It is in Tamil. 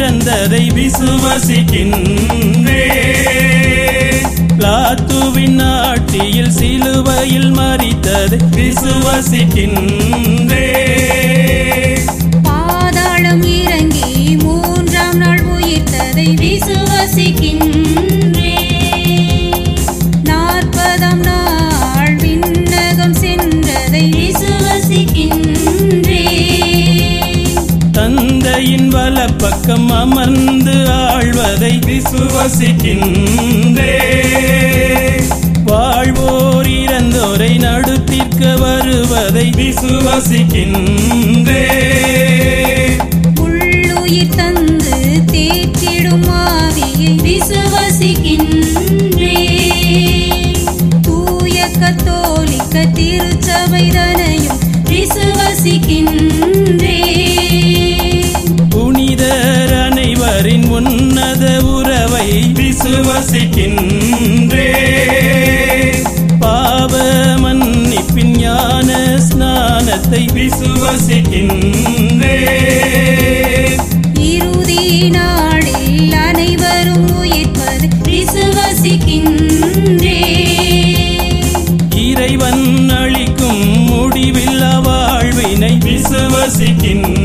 இறந்ததை விசுவசிக்கின்றே பிளாத்துவின் நாட்டியில் சிலுவையில் மறித்ததை விசுவசிக்கின்றே பாதாளம் இறங்கி மூன்றாம் நாள் உயிர்த்ததை விசுவசிக்கின்றே நாற்பதாம் நாள் விண்ணகம் சென்றதை விசுவசிக்கின்றே தந்தையின் வலப்பக்கம் அமர்ந்து ஆழ்வதை விசுவசிக்கின்றே வாழ்வோர் இறந்தோரை நடுத்திற்க வருவதை விசுவசிக்கின்றே உள்ளுயிர் தந்து தேற்றிடும் ஆவியை விசுவசிக்கின்றே தூய கத்தோலிக்க திருச்சபைதனையும் விசுவசிக்கின்றே புனிதர் அனைவரின் உன்னத உறவை விசுவசிக்கின்றே பாவ மன்னிப்பின் ஞான ஸ்நானத்தை விசுவசிக்கின்றே இறுதி நாளில் அனைவரும் உயிர்ப்பது விசுவசிக்கின்றே இறைவன் அளிக்கும் முடிவில்லா வாழ்வினை விசுவசிக்கின்றே